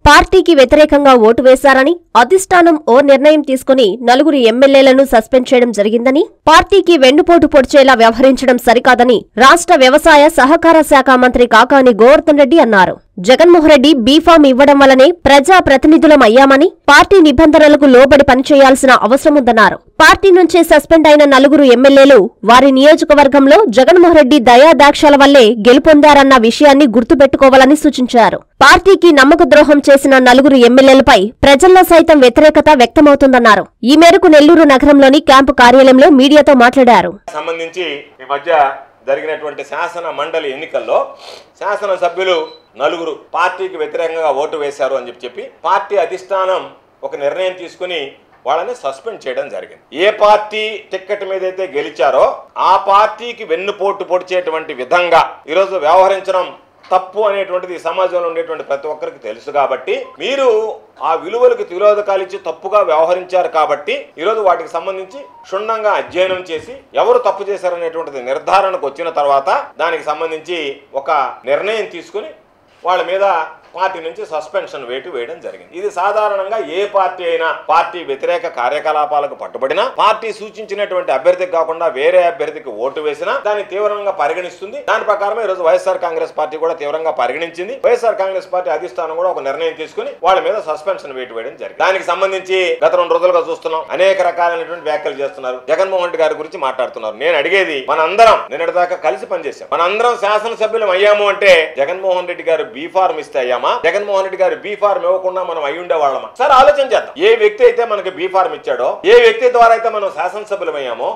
పార్టీకి వ్యతిరేకంగా ఓటు వేశారని అధిష్టానం ఓ నిర్ణయం తీసుకుని నలుగురు ఎమ్మెల్యేలను సస్పెండ్ చేయడం జరిగిందని పార్టీకి వెన్నుపోటు పొడిచేలా వ్యవహరించడం సరికాదని రాష్ట్ర వ్యవసాయ సహకార శాఖ మంత్రి కాకాని గోవర్ధన్ రెడ్డి అన్నారు జగన్మోహన్ రెడ్డి బీఫామ్ ఇవ్వడం వల్లనే ప్రజా ప్రతినిధులం అయ్యామని పార్టీ నిబంధనలకు లోబడి పనిచేయాల్సిన అవసరముందన్నారు పార్టీ నుంచే సస్పెండ్ అయిన నలుగురు ఎమ్మెల్యేలు వారి నియోజకవర్గంలో జగన్మోహన్ రెడ్డి దయాదాక్షల వల్లే గెలుపొందారన్న విషయాన్ని గుర్తుపెట్టుకోవాలని సూచించారు పార్టీకి నమ్మక ద్రోహం చేసిన నలుగురు ఎమ్మెల్యేలపై ప్రజల్లో సైతం వ్యతిరేకత వ్యక్తమవుతుందన్నారు ఈ మేరకు నెల్లూరు నగరంలోని క్యాంపు కార్యాలయంలో మీడియాతో మాట్లాడారు సంబంధించి ఈ మధ్య జరిగినటువంటి శాసన మండలి ఎన్నికల్లో శాసనసభ్యులు నలుగురు పార్టీకి వ్యతిరేకంగా ఓటు వేశారు అని చెప్పి చెప్పి పార్టీ అధిష్టానం ఒక నిర్ణయం తీసుకుని వాళ్ళని సస్పెండ్ చేయడం జరిగింది ఏ పార్టీ టిక్కెట్ మీద అయితే గెలిచారో ఆ పార్టీకి వెన్నుపోటు పొడిచేటువంటి విధంగా ఈరోజు వ్యవహరించడం తప్పు అనేటువంటిది ఈ సమాజంలో ఉండేటువంటి ప్రతి ఒక్కరికి తెలుసు కాబట్టి మీరు ఆ విలువలకు తిలోదకాలు ఇచ్చి తప్పుగా వ్యవహరించారు కాబట్టి ఈరోజు వాటికి సంబంధించి క్షుణ్ణంగా అధ్యయనం చేసి ఎవరు తప్పు చేశారనేటువంటిది నిర్ధారణకు వచ్చిన తర్వాత దానికి సంబంధించి ఒక నిర్ణయం తీసుకుని వాళ్ళ మీద పార్టీ నుంచి సస్పెన్షన్ వేటు వేయడం జరిగింది ఇది సాధారణంగా ఏ పార్టీ అయినా పార్టీ వ్యతిరేక కార్యకలాపాలకు పట్టుబడినా పార్టీ సూచించినటువంటి అభ్యర్థికి కాకుండా వేరే అభ్యర్థికి ఓటు వేసినా దాన్ని తీవ్రంగా పరిగణిస్తుంది దాని ప్రకారం ఈ రోజు వైఎస్ఆర్ కాంగ్రెస్ పార్టీ కూడా తీవ్రంగా పరిగణించింది వైఎస్ఆర్ కాంగ్రెస్ పార్టీ అధిష్టానం కూడా ఒక నిర్ణయం తీసుకుని వాళ్ళ మీద సస్పెన్షన్ వేటు వేయడం జరిగింది దానికి సంబంధించి గత రెండు రోజులుగా చూస్తున్నాం అనేక రకాలైనటువంటి వ్యాఖ్యలు చేస్తున్నారు జగన్మోహన్ రెడ్డి గారి గురించి మాట్లాడుతున్నారు నేను అడిగేది మనందరం నిన్నటిదాకా కలిసి పనిచేశాం మనందరం శాసనసభ్యులం అయ్యాము అంటే జగన్మోహన్ రెడ్డి గారు బీ ఫార్మ్ ఇస్తే అయ్యామా జగన్మోహన్ రెడ్డి గారు బీ ఫార్మ్ ఇవ్వకుండా మనం అయి ఉండే వాళ్ళమా సరే ఆలోచన చేద్దాం ఏ వ్యక్తి అయితే మనకి బీ ఫార్మ్ ఇచ్చాడో ఏ వ్యక్తి ద్వారా అయితే మనం శాసనసభ్యులం అయ్యామో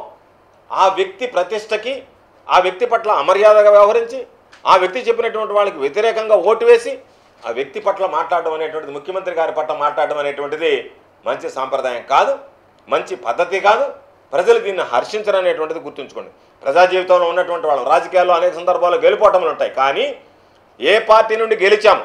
ఆ వ్యక్తి ప్రతిష్టకి ఆ వ్యక్తి పట్ల అమర్యాదగా వ్యవహరించి ఆ వ్యక్తి చెప్పినటువంటి వాళ్ళకి వ్యతిరేకంగా ఓటు వేసి ఆ వ్యక్తి పట్ల మాట్లాడడం అనేటువంటిది ముఖ్యమంత్రి గారి పట్ల మాట్లాడడం అనేటువంటిది మంచి సాంప్రదాయం కాదు మంచి పద్ధతి కాదు ప్రజలు దీన్ని హర్షించరు అనేటువంటిది గుర్తుంచుకోండి ప్రజా జీవితంలో ఉన్నటువంటి వాళ్ళు రాజకీయాల్లో అనేక సందర్భాల్లో గెలుపోవటములు ఉంటాయి కానీ ఏ పార్టీ నుండి గెలిచాము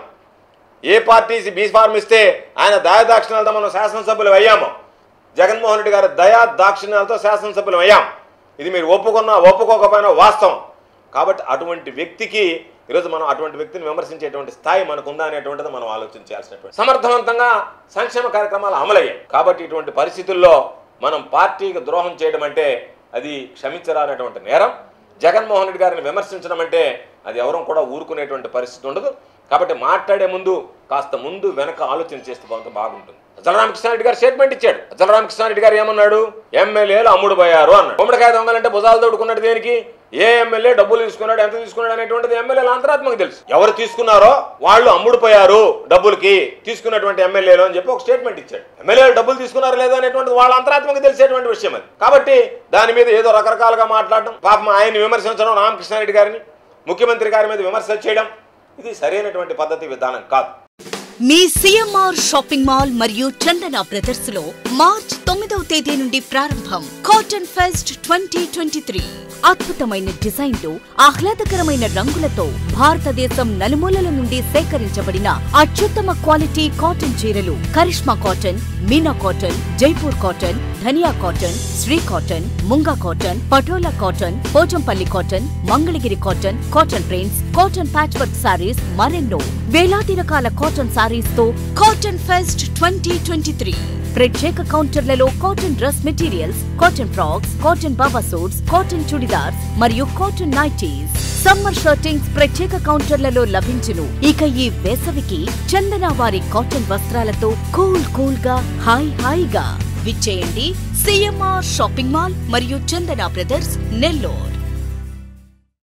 ఏ పార్టీ బీ ఫార్మ్ ఇస్తే ఆయన దయాదాక్షిణాలతో మనం శాసనసభ్యులు అయ్యాము జగన్మోహన్ రెడ్డి గారి దయా దాక్షిణ్యాలతో శాసనసభ్యులు అయ్యాం ఇది మీరు ఒప్పుకున్నా ఒప్పుకోకపోయినా వాస్తవం కాబట్టి అటువంటి వ్యక్తికి ఈరోజు మనం అటువంటి వ్యక్తిని విమర్శించేటువంటి స్థాయి మనకు ఉందా అనేటువంటిది మనం ఆలోచించాల్సినటువంటి సమర్థవంతంగా సంక్షేమ కార్యక్రమాలు అమలయ్యాయి కాబట్టి ఇటువంటి పరిస్థితుల్లో మనం పార్టీకి ద్రోహం చేయడం అంటే అది క్షమించరానటువంటి నేరం జగన్మోహన్ రెడ్డి గారిని విమర్శించడం అంటే అది ఎవరూ కూడా ఊరుకునేటువంటి పరిస్థితి ఉండదు కాబట్టి మాట్లాడే ముందు కాస్త ముందు వెనక ఆలోచన చేస్తే కొంత బాగుంటుంది అజల రామకృష్ణారెడ్డి గారు స్టేట్మెంట్ ఇచ్చాడు అజల రామకృష్ణారెడ్డి గారు ఏమన్నాడు ఎమ్మెల్యేలు అమ్ముడు పోయారు అన్నాడు గుమ్మడికాయ దొంగలంటే భుజాలు తోడుకున్నాడు దేనికి ఏ ఎమ్మెల్యే డబ్బులు తీసుకున్నాడు ఎంత తీసుకున్నాడు అనేటువంటిది ఎమ్మెల్యేల అంతరాత్మకు తెలుసు ఎవరు తీసుకున్నారో వాళ్ళు అమ్ముడు పోయారు డబ్బులకి తీసుకున్నటువంటి ఎమ్మెల్యేలు అని చెప్పి ఒక స్టేట్మెంట్ ఇచ్చాడు ఎమ్మెల్యేలు డబ్బులు తీసుకున్నారా లేదా అనేటువంటిది వాళ్ళ అంతరాత్మకు తెలిసేటువంటి విషయం అది కాబట్టి దాని మీద ఏదో రకరకాలుగా మాట్లాడడం పాపం ఆయన్ని విమర్శించడం రామకృష్ణారెడ్డి గారిని ముఖ్యమంత్రి గారి మీద విమర్శ చేయడం ఇది సరైనటువంటి పద్ధతి విధానం కాదు మీ సిఎంఆర్ షాపింగ్ మాల్ మరియు చందన బ్రదర్స్ లో మార్చ్ తొమ్మిదవ తేదీ నుండి ప్రారంభం cotton fest twenty twenty three అద్భుతమైన డిజైన్లు ఆహ్లాదకరమైన రంగులతో భారతదేశం నలుమూలల నుండి సేకరించబడిన అత్యుత్తమ క్వాలిటీ కాటన్ చీరలు Karishma cotton Meena cotton Jaipur cotton Dhaniya cotton Sri cotton Munga cotton Patola cotton Pochampally cotton Mangalagiri cotton cotton prints cotton patch work sarees మరెన్నో వేలాది రకాల కాటన్ సారీస్ తో cotton fest twenty twenty three ప్రత్యేక కౌంటర్లలో cotton dress materials cotton frocks cotton Baba suits cotton churidars మరియు cotton nighties summer shirtings ప్రత్యేక కౌంటర్లలో లభించును ఇక ఈ వేసవికి చందన వారి కాటన్ వస్త్రాలతో కూల్ కూల్ గా హాయ్ హాయిగా విచ్చేయండి సిఎంఆర్ షాపింగ్ మాల్ మరియు చందన బ్రదర్స్ నెల్లూరు